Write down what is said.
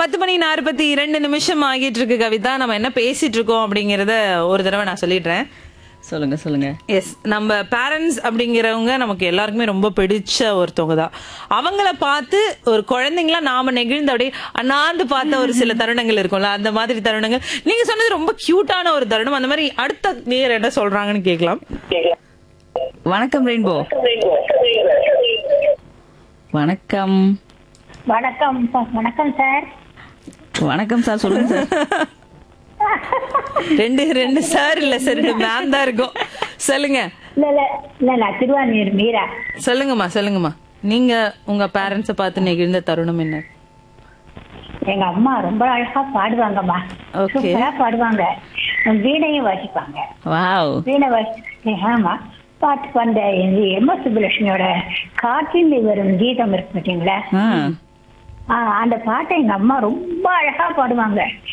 பத்து மணி நாற்பத்தி இரண்டு நிமிஷம் ஆகிட்டு இருக்கு கவிதா நம்ம என்ன பேசிட்டு இருக்கோம் அப்படிங்கறத ஒரு தடவை நான் சொல்லிடுறேன் சொல்லுங்க சொல்லுங்க எஸ் நம்ம பேரண்ட்ஸ் அப்படிங்கிறவங்க நமக்கு எல்லாருக்குமே ரொம்ப பிடிச்ச ஒருத்தவங்க தான் அவங்கள பார்த்து ஒரு குழந்தைங்களா நாம நெகிழ்ந்து அப்படியே அண்ணாந்து பார்த்த ஒரு சில தருணங்கள் இருக்கும்ல அந்த மாதிரி தருணங்கள் நீங்க சொன்னது ரொம்ப கியூட்டான ஒரு தருணம் அந்த மாதிரி அடுத்த நேர் என்ன சொல்றாங்கன்னு கேட்கலாம் வணக்கம் ரெயின்போ வணக்கம் வணக்கம் சார் வணக்கம் சார் வணக்கம் சார் சொல்லுங்க சார் ரெண்டு ரெண்டு சார் இல்ல சார் ரெண்டு மேம் தான் இருக்கும் சொல்லுங்க இல்ல இல்ல இல்ல நான் திருவாரூர் மீரா சொல்லுங்கம்மா சொல்லுங்கம்மா நீங்க உங்க பேரண்ட்ஸ பார்த்து நெகிழ்ந்த தருணம் என்ன எங்க அம்மா ரொம்ப அழகா பாடுவாங்கம்மா Okay. சூப்பரா பாடுவாங்க வீணையும் வாசிப்பாங்க வாவ் வீணை வாசி ஆமா பாட்டு அந்த எம் எஸ் சுப்புலட்சுமியோட காற்றில் வரும் கீதம் இருக்கு பார்த்தீங்களா ஆ ஆ, அந்த பாட்டை எங்க அம்மா ரொம்ப அழகா பாடுவாங்க